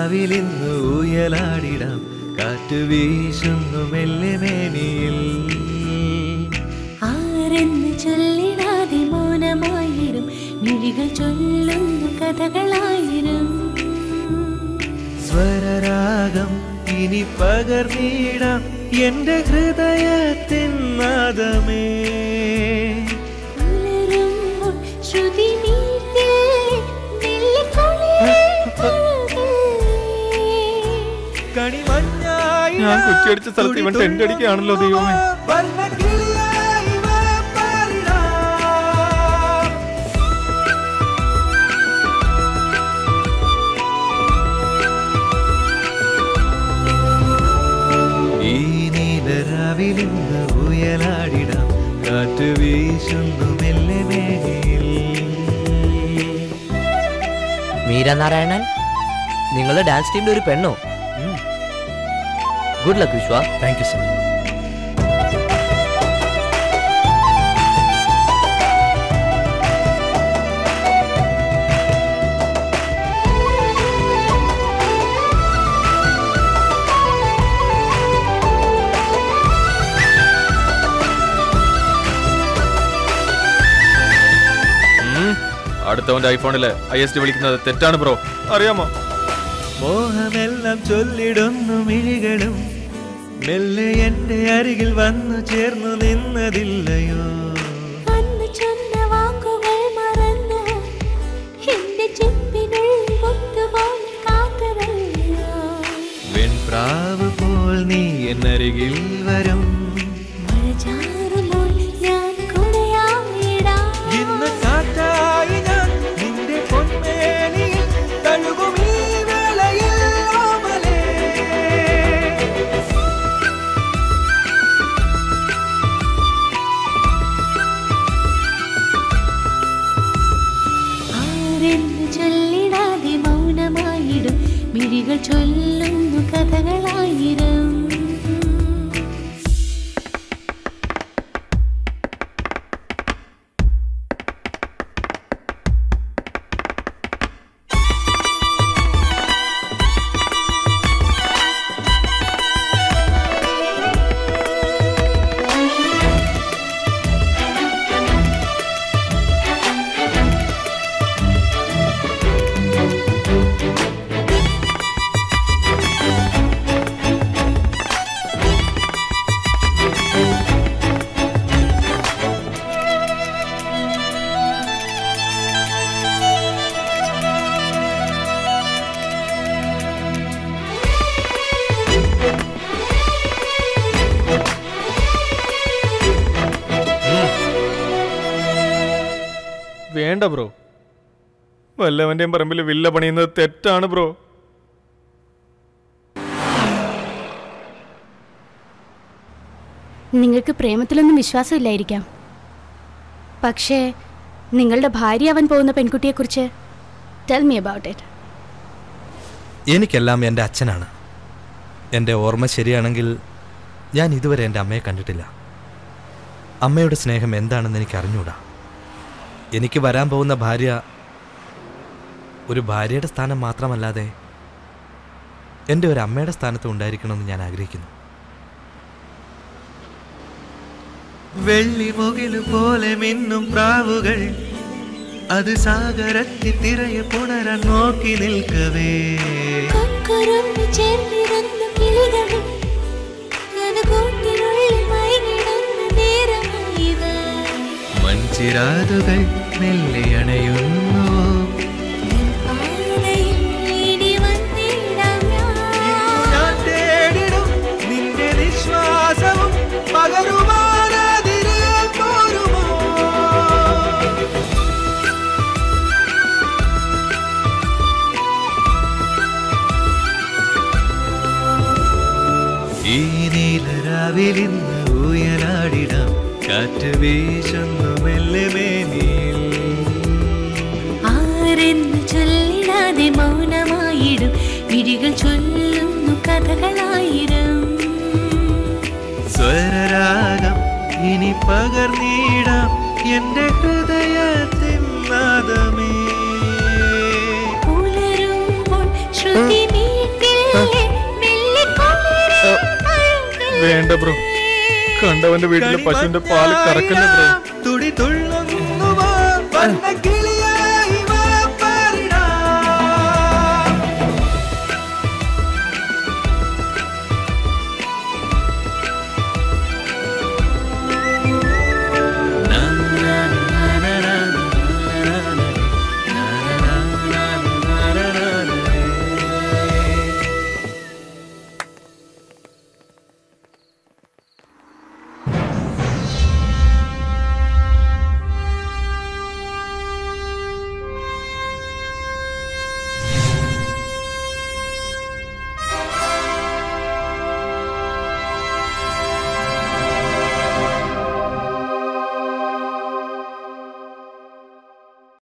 രാവിലിന്ന് ഊയലാടിടാം കാറ്റ് വീശുന്നു മെല്ലെ മേനിയിൽ ആരെന്ന് ചൊല്ലിടാതെ മൗനമായിരും മിഴികൾ ചൊല്ലുന്നു കഥകളായിരും സ്വരരാഗം ഇനി പകർന്നിടാം എന്റെ ഹൃദയത്തിൻ നാദമേ പുലരുമ്പോൾ ശ്രുതി മീട്ടില്ലേ, മെല്ലെ കുളിരിൽ പകലേ. കണിമഞ്ഞായി ഞാൻ കുറ്റിയടിച്ച സ്ഥലത്ത് ഇവൻ ടെന്റ് അടിക്കുകയാണല്ലോ ദൈവമേ. വർണ്ണക്കിളിയായി വാ പാരിടാം. ഈ നീലരാവിലിന്ന് ഉയലാടിടാം കാറ്റ് വീശുന്നു മെല്ലെ മേനിയിൽ മീര നാരായണൻ നിങ്ങൾ ഡാൻസ് ടീമിലെ ഒരു പെണ്ണോ good luck Vishwa thank you sir ഉം. അടുത്തവന്റെ ഐഫോണില് ഐ എസ് ഡി വിളിക്കുന്നത് തെറ്റാണ് ബ്രോ അറിയാമോ മോഹമെല്ലാം ചൊല്ലിടുന്നു മിഴികളും മെല്ലെ എന്റെ അരികിൽ വന്നു ചേർന്നു നിന്നതില്ലയോ അന്ന് ചൊന്ന വാക്കുകൾ മറന്നു എന്റെ ചെപ്പിനുള്ളിൽ ഒത്തുപോൽ കാത്തതല്ലോ വെൺപ്രാവ് പോൽ നീ എന്നരികിൽ വരും മഴ ചാറുമ്പോൾ ഞാൻ കുടയായിടാം ഇന്ന് കാറ്റായി ഞാൻ നിന്റെ പൊന്മേനിയിൽ തഴുകും ഈ വേളയിൽ ഓമലേ. ആരെന്ന് ചൊല്ലിടാതെ മൗനമായിടും മിഴികൾ ചൊല്ലുന്നു കഥകളായിരം വേണ്ട ബ്രോ വല്ലവന്റെയും പറമ്പിൽ വില്ല പണിയുന്നത് തെറ്റാണ് ബ്രോ നിങ്ങൾക്ക് പ്രേമത്തിലൊന്നും വിശ്വാസമില്ലായിരിക്കാം പക്ഷേ നിങ്ങളുടെ ഭാര്യ അവൻ പോകുന്ന പെൺകുട്ടിയെക്കുറിച്ച് ടെൽ മീ അബൌട്ട് ഇറ്റ് എനിക്കെല്ലാം എൻ്റെ അച്ഛനാണ് എൻ്റെ ഓർമ്മ ശരിയാണെങ്കിൽ ഞാൻ ഇതുവരെ എൻ്റെ അമ്മയെ കണ്ടിട്ടില്ല അമ്മയുടെ സ്നേഹം എന്താണെന്ന് എനിക്ക് അറിഞ്ഞൂടാ എനിക്ക് വരാൻ പോകുന്ന ഭാര്യ ഒരു ഭാര്യയുടെ സ്ഥാനം മാത്രമല്ലാതെ എൻ്റെ ഒരു അമ്മയുടെ സ്ഥാനത്ത് ഉണ്ടായിരിക്കണമെന്ന് ഞാൻ ആഗ്രഹിക്കുന്നു വെള്ളിമുകില് പോലെ മിന്നും പ്രാവുകൾ അത് സാഗരത്തിൽ തിരയെ പുണരാൻ നോക്കി നിൽക്കവേ കൊക്കുറുമ്പ് ചേർന്നിരുന്നു കിളികളും അത് കൂട്ടിനുള്ളിൽ മയങ്ങിടുന്ന നേരമായത് മൺചിരാതുകൾ മെല്ലെ അണയുന്നു പാതയിൽ ഇനി വന്നിടാം ഞാൻ ഞാൻ തേടിടും നിന്റെ നിശ്വാസവും പകരുവാനാതിരെ പോരുമോ ഈ നീലരാവിലിന്ന് ഊയലാടിടാം കാറ്റ് വീശുന്നു മെല്ലെ മേനിയിൽ ആരെന്ന് ചൊല്ലിടാതെ മൗനമായിടും വിഴികൾ ചൊല്ലുന്നു കഥകളായിരം സ്വരരാഗം ഇനി പകർന്നിടാം എന്റെ ഹൃദയത്തിൻ നാദമേ പുലരുമ്പോൾ ശ്രുതി നീ വേണ്ട ബ്രോ കണ്ടവന്റെ വീട്ടിലെ പശുവിന്റെ പാല് കറക്കല്ലേ ബ്രോ തുടി തുള്ളുന്നുവോ വന്നക്കിളിയേ